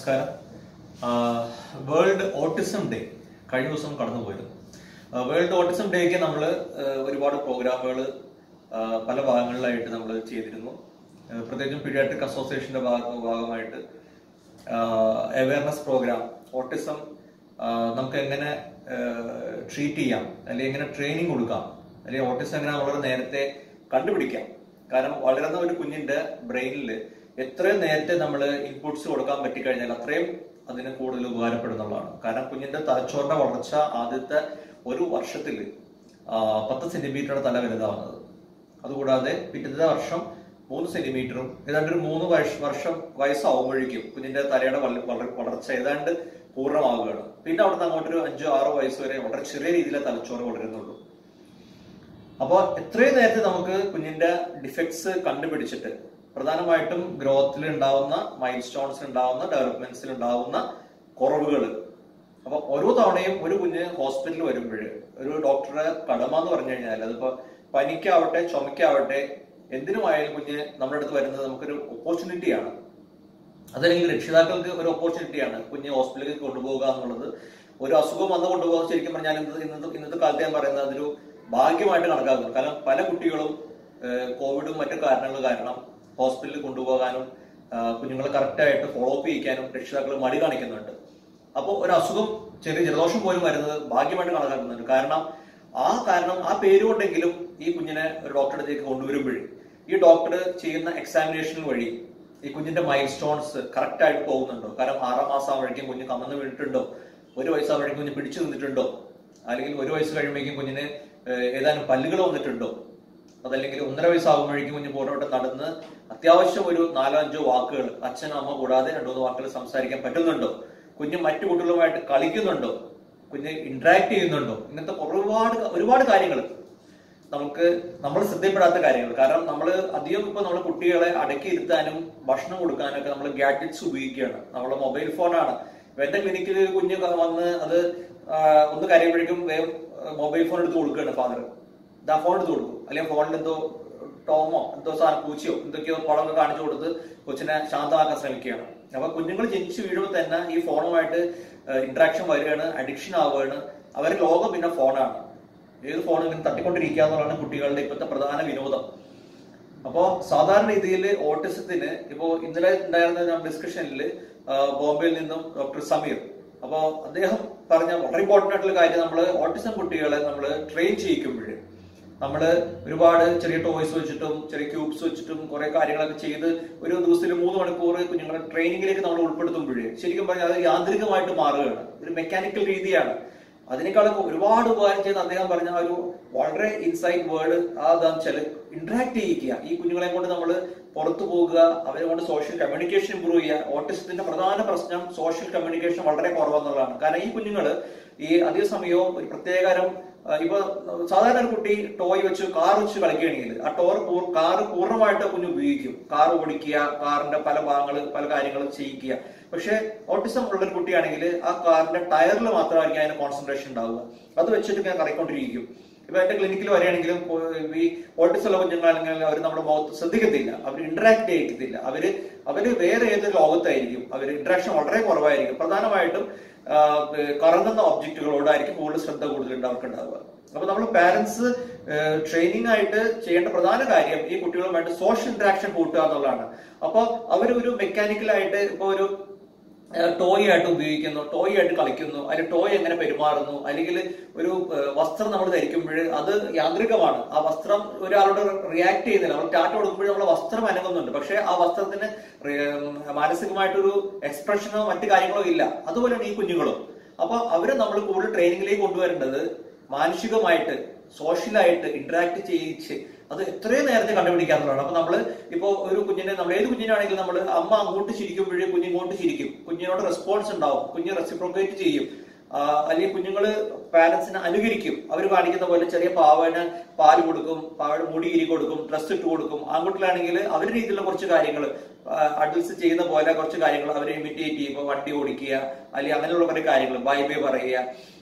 നമസ്കാരം world autism day കഴിഞ്ഞ ദിവസം കടന്നുപോയിരുന്നു വേൾഡ് ഓട്ടിസം ഡേക്ക് നമ്മൾ ഒരുപാട് പ്രോഗ്രാമുകൾ പല ഭാഗങ്ങളിലായിട്ട് നമ്മൾ ചെയ്തിരുന്നു ആ, പ്രത്യേകിച്ചും പീഡിയാട്രിക് അസോസിയേഷന്റെ ഭാഗ- ഭാഗമായിട്ട് അവയർനെസ് പ്രോഗ്രാം ഓട്ടിസം നമുക്ക് എങ്ങനെ ട്രീറ്റ് ചെയ്യാം അല്ലെങ്കിൽ എങ്ങനെ ട്രെയിനിങ് കൊടുക്കാം അല്ലെങ്കിൽ ഓട്ടിസം എങ്ങനെ വളരെ നേരത്തെ കണ്ടുപിടിക്കാം കാരണം വളരുന്ന ഒരു കുഞ്ഞിന്റെ ബ്രെയിനിൽ എത്രയും നേരത്തെ നമ്മൾ ഇൻപുട്സ് കൊടുക്കാൻ പറ്റിക്കഴിഞ്ഞാൽ അത്രയും അതിന് കൂടുതൽ ഉപകാരപ്പെടുന്നുള്ളതാണ് കാരണം കുഞ്ഞിന്റെ തലച്ചോറിന്റെ വളർച്ച ആദ്യത്തെ ഒരു വർഷത്തിൽ പത്ത് സെന്റിമീറ്ററുടെ തല വലുതാവുന്നത് അതുകൂടാതെ പിറ്റത്തെ വർഷം മൂന്ന് സെന്റിമീറ്ററും ഏതാണ്ട് ഒരു മൂന്ന് വർഷ- വർഷം വയസ്സാവുമ്പോഴേക്കും കുഞ്ഞിന്റെ തലയുടെ വള- വള- വളർച്ച ഏതാണ്ട് പൂർണ്ണമാവുകയാണ് പിന്നെ അവിടുന്ന് അങ്ങോട്ട് ഒരു അഞ്ചോ ആറോ വയസ്സ് വരെ വളരെ ചെറിയ രീതിയിലെ തലച്ചോറ് വളരുന്നുള്ളൂ അപ്പോൾ എത്രയും നേരത്തെ നമുക്ക് കുഞ്ഞിന്റെ ഡിഫക്ട്സ് കണ്ടുപിടിച്ചിട്ട് പ്രധാനമായിട്ടും ഗ്രോത്തിൽ ഉണ്ടാവുന്ന മൈൽ സ്റ്റോൺസിൽ ഉണ്ടാവുന്ന ഡെവലപ്മെന്റ്സിൽ ഉണ്ടാവുന്ന കുറവുകൾ അപ്പൊ ഓരോ തവണയും ഒരു കുഞ്ഞ് ഹോസ്പിറ്റലിൽ വരുമ്പോൾ ഒരു ഡോക്ടറെ കടമ എന്ന് പറഞ്ഞു കഴിഞ്ഞാൽ അതിപ്പോ പനിക്കാവട്ടെ ചുമക്കാവട്ടെ എന്തിനുമായാലും കുഞ്ഞ് നമ്മുടെ അടുത്ത് വരുന്നത് നമുക്കൊരു ഓപ്പർച്യൂണിറ്റിയാണ് അതല്ലെങ്കിൽ രക്ഷിതാക്കൾക്ക് ഒരു ഓപ്പർച്യൂണിറ്റിയാണ് കുഞ്ഞ് ഹോസ്പിറ്റലിലേക്ക് കൊണ്ടുപോകുക എന്നുള്ളത് ഒരു അസുഖം വന്ന് കൊണ്ടുപോകുക ശരിക്കും പറഞ്ഞാൽ ഇന്നത്തെ ഇന്നത്തെ ഇന്നത്തെ കാലത്ത് ഞാൻ പറയുന്നത് അതൊരു ഭാഗ്യമായിട്ട് കണക്കാക്കുന്നു കാരണം പല കുട്ടികളും ഏഹ്, കോവിഡും മറ്റു കാരണങ്ങൾ കാരണം ഹോസ്പിറ്റലിൽ കൊണ്ടുപോകാനും ആ, കുഞ്ഞുങ്ങളെ കറക്റ്റായിട്ട് ഫോളോ അപ്പ് ചെയ്യിക്കാനും രക്ഷിതാക്കൾ മടി കാണിക്കുന്നുണ്ട് അപ്പോൾ ഒരു അസുഖം ചെറിയ ജലദോഷം പോലും വരുന്നത് ഭാഗ്യമായിട്ട് കണക്കാക്കുന്നുണ്ട് കാരണം ആ കാരണം ആ പേരുകൊണ്ടെങ്കിലും ഈ കുഞ്ഞിനെ ഒരു ഡോക്ടറുടെ അടുത്തേക്ക് കൊണ്ടുവരുമ്പോഴേ ഈ ഡോക്ടർ ചെയ്യുന്ന എക്സാമിനേഷൻ വഴി ഈ കുഞ്ഞിന്റെ മൈൽ സ്റ്റോൺസ് കറക്റ്റ് ആയിട്ട് പോകുന്നുണ്ടോ കാരണം ആറാം മാസം ആവുമ്പോഴേക്കും കുഞ്ഞ് കമന്ന് വീണിട്ടുണ്ടോ ഒരു വയസ്സാവുമ്പോഴേക്കും കുഞ്ഞ് പിടിച്ചു നിന്നിട്ടുണ്ടോ അല്ലെങ്കിൽ ഒരു വയസ്സ് കഴിയുമ്പോഴേക്കും കുഞ്ഞിന് ഏഹ്, ഏതാനും പല്ലുകൾ വന്നിട്ടുണ്ടോ അതല്ലെങ്കിൽ ഒന്നര വയസ്സാകുമ്പോഴേക്കും കുഞ്ഞ് പുറത്തോട്ട് നടന്ന് അത്യാവശ്യം ഒരു നാലോ അഞ്ചോ വാക്കുകൾ അച്ഛനും അമ്മ കൂടാതെ രണ്ടു മൂന്ന് വാക്കുകൾ സംസാരിക്കാൻ പറ്റുന്നുണ്ടോ കുഞ്ഞ് മറ്റു കുട്ടികളുമായിട്ട് കളിക്കുന്നുണ്ടോ കുഞ്ഞ് ഇന്ററാക്ട് ചെയ്യുന്നുണ്ടോ ഇങ്ങനത്തെ ഒരുപാട് ഒരുപാട് കാര്യങ്ങൾ നമുക്ക് നമ്മൾ ശ്രദ്ധപ്പെടാത്ത കാര്യങ്ങൾ കാരണം നമ്മൾ അധികം ഇപ്പൊ നമ്മൾ കുട്ടികളെ അടക്കിയിരുത്താനും ഭക്ഷണം കൊടുക്കാനും ഒക്കെ നമ്മൾ ഗാഡ്ജറ്റ്സ് ഉപയോഗിക്കുകയാണ് നമ്മളെ മൊബൈൽ ഫോണാണ് ഇപ്പൊ എന്റെ ക്ലിനിക്കിൽ കുഞ്ഞ് വന്ന് അത് ആ, ഒന്ന് കരയുമ്പോഴേക്കും വേഗം മൊബൈൽ ഫോൺ എടുത്ത് കൊടുക്കുകയാണ് ഫാദർ ഇതാ ഫോൺ എടുത്ത് കൊടുക്കും അല്ലെങ്കിൽ ഫോണിൽ എന്തോ ടോമോ എന്തോ സാധനം പൂച്ചയോ എന്തൊക്കെയോ പടമൊക്കെ കാണിച്ചു കൊടുത്ത് കൊച്ചിനെ ശാന്തമാക്കാൻ ശ്രമിക്കുകയാണ് അപ്പൊ കുഞ്ഞുങ്ങൾ ജനിച്ചു വീഴുമ്പോൾ തന്നെ ഈ ഫോണുമായിട്ട് ഇന്ററാക്ഷൻ വരികയാണ് അഡിക്ഷൻ ആവുകയാണ് അവരുടെ ലോകം പിന്നെ ഫോണാണ് ഏത് ഫോൺ ഇങ്ങനെ തട്ടിക്കൊണ്ടിരിക്കുക എന്നുള്ളതാണ് കുട്ടികളുടെ ഇപ്പോഴത്തെ പ്രധാന വിനോദം അപ്പോ സാധാരണ രീതിയിൽ ഓട്ടിസത്തിന് ഇപ്പോ ഇന്നലെ ഉണ്ടായിരുന്ന ഡിസ്കഷനിൽ ബോംബെയിൽ നിന്നും ഡോക്ടർ സമീർ അപ്പോ അദ്ദേഹം പറഞ്ഞ വളരെ ഇമ്പോർട്ടന്റ് ആയിട്ടുള്ള കാര്യം നമ്മൾ ഓട്ടിസം കുട്ടികളെ നമ്മൾ ട്രെയിൻ ചെയ്യിക്കുമ്പോൾ നമ്മൾ ഒരുപാട് ചെറിയ ടോയ്സ് വെച്ചിട്ടും ചെറിയ ക്യൂബ്സ് വെച്ചിട്ടും കുറെ കാര്യങ്ങളൊക്കെ ചെയ്ത് ഒരു ദിവസത്തിൽ മൂന്ന് മണിക്കൂർ കുഞ്ഞുങ്ങളെ ട്രെയിനിങ്ങിലേക്ക് നമ്മൾ ഉൾപ്പെടുത്തുമ്പോഴേ ശരിക്കും പറഞ്ഞാൽ അത് യാന്ത്രികമായിട്ട് മാറുകയാണ് ഒരു മെക്കാനിക്കൽ രീതിയാണ് അതിനേക്കാളൊക്കെ ഒരുപാട് ഉപകാരം ചെയ്യുന്ന അദ്ദേഹം പറഞ്ഞ ആ ഒരു വളരെ ഇൻസൈറ്റ് വേർഡ് അതാന്ന് വെച്ചാൽ ഇന്ററാക്ട് ചെയ്യിക്കുക ഈ കുഞ്ഞുങ്ങളെ കൊണ്ട് നമ്മൾ പുറത്തു പോകുക അവരെ കൊണ്ട് സോഷ്യൽ കമ്മ്യൂണിക്കേഷൻ ഇമ്പ്രൂവ് ചെയ്യുക ഓട്ടിസത്തിന്റെ പ്രധാന പ്രശ്നം സോഷ്യൽ കമ്മ്യൂണിക്കേഷൻ വളരെ കുറവെന്നുള്ളതാണ് കാരണം ഈ കുഞ്ഞുങ്ങൾ ഈ അധിക സമയവും ഒരു പ്രത്യേകതരം ആ, ഇപ്പൊ സാധാരണ ഒരു കുട്ടി ടോയ് വെച്ച് കാർ വെച്ച് കളിക്കുകയാണെങ്കിൽ ആ ടോർ കാർ പൂർണ്ണമായിട്ട് കുഞ്ഞ് ഉപയോഗിക്കും കാർ ഓടിക്കുക കാറിന്റെ പല ഭാഗങ്ങൾ പല കാര്യങ്ങളും ചെയ്യിക്കുക പക്ഷെ ഓട്ടിസം ഉള്ള ഒരു കുട്ടിയാണെങ്കിൽ ആ കാറിന്റെ ടയറിൽ മാത്രമായിരിക്കും അതിന് കോൺസെൻട്രേഷൻ ഉണ്ടാവുക അത് വെച്ചിട്ട് ഇങ്ങനെ കറങ്ങിക്കൊണ്ടിരിക്കും ഇപ്പൊ എന്റെ ക്ലിനിക്കിൽ വരികയാണെങ്കിലും ഇപ്പൊ ഈ ഓട്ടിസം ഉള്ള കുഞ്ഞുങ്ങളാണെങ്കിൽ അവർ നമ്മുടെ മുഖത്ത് ശ്രദ്ധിക്കത്തില്ല അവർ ഇന്ററാക്ട് ചെയ്യത്തില്ല അവര് അവര് വേറെ ഏതൊരു ലോകത്തായിരിക്കും അവർ ഇന്ററാക്ഷൻ വളരെ കുറവായിരിക്കും പ്രധാനമായിട്ടും ആ, ഏർ കറങ്ങുന്ന ഒബ്ജക്റ്റുകളോടായിരിക്കും കൂടുതൽ ശ്രദ്ധ കൂടുതൽ അവർക്ക് ഉണ്ടാവുക അപ്പൊ നമ്മൾ പാരന്റ്സ് ട്രെയിനിങ് ആയിട്ട് ചെയ്യേണ്ട പ്രധാന കാര്യം ഈ കുട്ടികളുമായിട്ട് സോഷ്യൽ ഇന്ററാക്ഷൻ കൂട്ടുക എന്നുള്ളതാണ് അപ്പൊ അവർ ഒരു മെക്കാനിക്കലായിട്ട് ഇപ്പൊ ഒരു ടോയ് ആയിട്ട് ഉപയോഗിക്കുന്നു ടോയ് ആയിട്ട് കളിക്കുന്നു അതിൽ ടോയ് എങ്ങനെ പെരുമാറുന്നു അല്ലെങ്കിൽ ഒരു ഏഹ്, വസ്ത്രം നമ്മൾ ധരിക്കുമ്പോൾ അത് യാന്ത്രികമാണ് ആ വസ്ത്രം ഒരാളോട് റിയാക്ട് ചെയ്യുന്നില്ല നമ്മൾ ടാറ്റ കൊടുക്കുമ്പോൾ നമ്മൾ വസ്ത്രം അനങ്ങുന്നുണ്ട് പക്ഷെ ആ വസ്ത്രത്തിന് റി- ഉം, മാനസികമായിട്ടൊരു എക്സ്പ്രഷനോ മറ്റു കാര്യങ്ങളോ ഇല്ല അതുപോലെയാണ് ഈ കുഞ്ഞുങ്ങളും അപ്പൊ അവരെ നമ്മൾ കൂടുതൽ ട്രെയിനിങ്ങിലേക്ക് കൊണ്ടുവരേണ്ടത് മാനുഷികമായിട്ട് സോഷ്യലായിട്ട് ഇന്ററാക്ട് ചെയ്യിച്ച് അത് എത്രയും നേരത്തെ കണ്ടുപിടിക്കാന്നുള്ളതാണ് അപ്പൊ നമ്മള് ഇപ്പോ ഒരു കുഞ്ഞിനെ നമ്മൾ ഏത് കുഞ്ഞിനാണെങ്കിലും നമ്മൾ അമ്മ അങ്ങോട്ട് ചിരിക്കുമ്പോഴേ കുഞ്ഞ് ഇങ്ങോട്ട് ചിരിക്കും കുഞ്ഞിനോട് റെസ്പോൺസ് ഉണ്ടാവും കുഞ്ഞ് റെസിപ്രോക്കേറ്റ് ചെയ്യും ആ, അല്ലെങ്കിൽ കുഞ്ഞുങ്ങള് പാരന്റ്സിനെ അനുകരിക്കും അവർ കാണിക്കുന്ന പോലെ ചെറിയ പാവന് പാല് കൊടുക്കും പാവയുടെ മുടി ഇരി കൊടുക്കും ഡ്രസ് ഇട്ട് കൊടുക്കും ആൺകുട്ടികളാണെങ്കിൽ അവരുടെ രീതിയിലുള്ള കുറച്ച് കാര്യങ്ങൾ അഡൽസ് ചെയ്യുന്ന പോലെ കുറച്ച് കാര്യങ്ങൾ അവരെ ഇമിറ്റേറ്റ് ചെയ്യും ഇപ്പൊ വണ്ടി ഓടിക്കുക അല്ലെങ്കിൽ അങ്ങനെയുള്ള കുറെ കാര്യങ്ങൾ ബൈ ബൈ പറയുക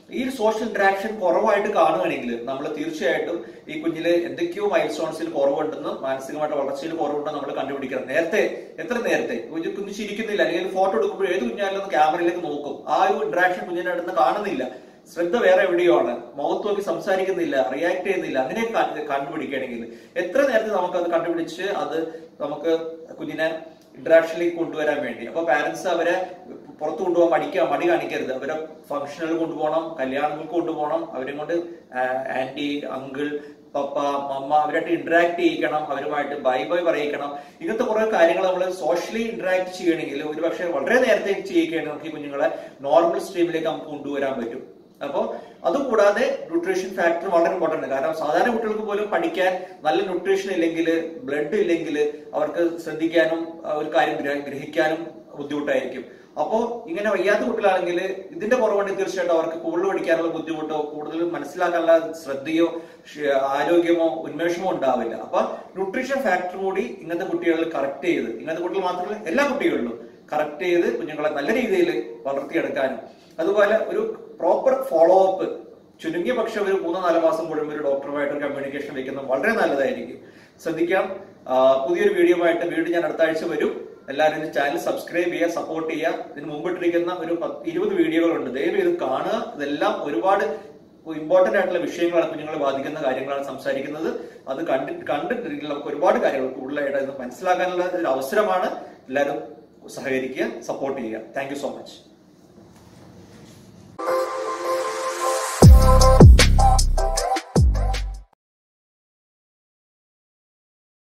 ഈ ഒരു സോഷ്യൽ ഇന്ററാക്ഷൻ കുറവായിട്ട് കാണുകയാണെങ്കിൽ നമ്മൾ തീർച്ചയായിട്ടും ഈ കുഞ്ഞില് എന്തൊക്കെയോ മൈൽ സ്റ്റോൺസിൽ കുറവുണ്ടെന്നും മാനസികമായിട്ട് വളർച്ചയിൽ കുറവുണ്ടെന്ന് നമ്മൾ കണ്ടുപിടിക്കണം നേരത്തെ എത്ര നേരത്തെ കുഞ്ഞ് കുഞ്ഞ് ചിരിക്കുന്നില്ല അല്ലെങ്കിൽ ഫോട്ടോ എടുക്കുമ്പോൾ ഏത് കുഞ്ഞായാലും ക്യാമറയിലേക്ക് നോക്കും ആ ഒരു ഇന്ററാക്ഷൻ കുഞ്ഞിന്റെ അടുത്ത് കാണുന്നില്ല ശ്രദ്ധ വേറെ എവിടെയോ ആണ് മുഖത്ത് നോക്കി സംസാരിക്കുന്നില്ല റിയാക്ട് ചെയ്യുന്നില്ല അങ്ങനെ കണ്ടുപിടിക്കുകയാണെങ്കിൽ എത്ര നേരത്തെ നമുക്ക് അത് കണ്ടുപിടിച്ച് അത് നമുക്ക് കുഞ്ഞിനെ ഇന്ററാക്ഷനിലേക്ക് കൊണ്ടുവരാൻ വേണ്ടി അപ്പൊ പാരന്റ്സ് അവരെ പുറത്തു കൊണ്ടുപോകാൻ മടിക്കുക മടി കാണിക്കരുത് അവരെ ഫംഗ്ഷനുകൾ കൊണ്ടുപോകണം കല്യാണങ്ങൾക്ക് കൊണ്ടുപോകണം അവരെ കൊണ്ട് ആന്റി അങ്കിൾ പപ്പ മമ്മ അവരായിട്ട് ഇന്ററാക്ട് ചെയ്യിക്കണം അവരുമായിട്ട് ബൈ ബൈ പറയിക്കണം ഇങ്ങനത്തെ കുറെ കാര്യങ്ങൾ നമ്മൾ സോഷ്യലി ഇന്ററാക്ട് ചെയ്യണമെങ്കിൽ ഒരു പക്ഷേ വളരെ നേരത്തെ ചെയ്യിക്കുകയാണെങ്കിൽ നമുക്ക് ഈ കുഞ്ഞുങ്ങളെ നോർമൽ സ്ട്രീമിലേക്ക് നമുക്ക് കൊണ്ടുവരാൻ പറ്റും അപ്പോൾ അതുകൂടാതെ ന്യൂട്രീഷൻ ഫാക്ടർ വളരെ ഇമ്പോർട്ടന്റ് കാരണം സാധാരണ കുട്ടികൾക്ക് പോലും പഠിക്കാൻ നല്ല ന്യൂട്രീഷൻ ഇല്ലെങ്കിൽ ബ്ലഡ് ഇല്ലെങ്കിൽ അവർക്ക് ശ്രദ്ധിക്കാനും ആ, ഒരു കാര്യം ഗ്രഹ- ഗ്രഹിക്കാനും ബുദ്ധിമുട്ടായിരിക്കും അപ്പോ ഇങ്ങനെ വയ്യാത്ത കുട്ടികളാണെങ്കിൽ ഇതിന്റെ കുറവുണ്ടെങ്കിൽ തീർച്ചയായിട്ടും അവർക്ക് കൂടുതൽ പഠിക്കാനുള്ള ബുദ്ധിമുട്ടോ കൂടുതൽ മനസ്സിലാക്കാനുള്ള ശ്രദ്ധയോ ഷ- ആരോഗ്യമോ ഉന്മേഷമോ ഉണ്ടാവില്ല അപ്പൊ ന്യൂട്രീഷൻ ഫാക്ടർ കൂടി ഇങ്ങനത്തെ കുട്ടികളിൽ കറക്റ്റ് ചെയ്ത് ഇങ്ങനത്തെ കുട്ടികൾ മാത്രമല്ല എല്ലാ കുട്ടികളിലും കറക്റ്റ് ചെയ്ത് കുഞ്ഞുങ്ങളെ നല്ല രീതിയിൽ വളർത്തിയെടുക്കാനും അതുപോലെ ഒരു പ്രോപ്പർ ഫോളോ അപ്പ് ചുരുങ്ങിയ പക്ഷെ ഒരു മൂന്നോ നാലോ മാസം കൂടുമ്പോൾ ഒരു ഡോക്ടറുമായിട്ട് കമ്മ്യൂണിക്കേഷൻ വെക്കുന്നത് വളരെ നല്ലതായിരിക്കും ശ്രദ്ധിക്കാം ആ, പുതിയൊരു വീഡിയോ ആയിട്ട് വീണ്ടും ഞാൻ അടുത്ത ആഴ്ച വരും എല്ലാവരും എന്റെ ചാനൽ സബ്സ്ക്രൈബ് ചെയ്യുക സപ്പോർട്ട് ചെയ്യുക ഇതിന് മുമ്പിട്ടിരിക്കുന്ന ഒരു പത്ത് ഇരുപത് വീഡിയോകളുണ്ട് ദയവ് ഇത് കാണുക ഇതെല്ലാം ഒരുപാട് ഇമ്പോർട്ടന്റ് ആയിട്ടുള്ള വിഷയങ്ങളാണ് കുഞ്ഞുങ്ങളെ ബാധിക്കുന്ന കാര്യങ്ങളാണ് സംസാരിക്കുന്നത് അത് കണ്ടിട്ട് കണ്ടിട്ടുണ്ടെങ്കിൽ നമുക്ക് ഒരുപാട് കാര്യങ്ങൾ കൂടുതലായിട്ട് ഇത് മനസ്സിലാക്കാനുള്ള ഒരു അവസരമാണ് എല്ലാവരും സഹകരിക്കുക സപ്പോർട്ട് ചെയ്യുക താങ്ക് യു സോ മച്ച്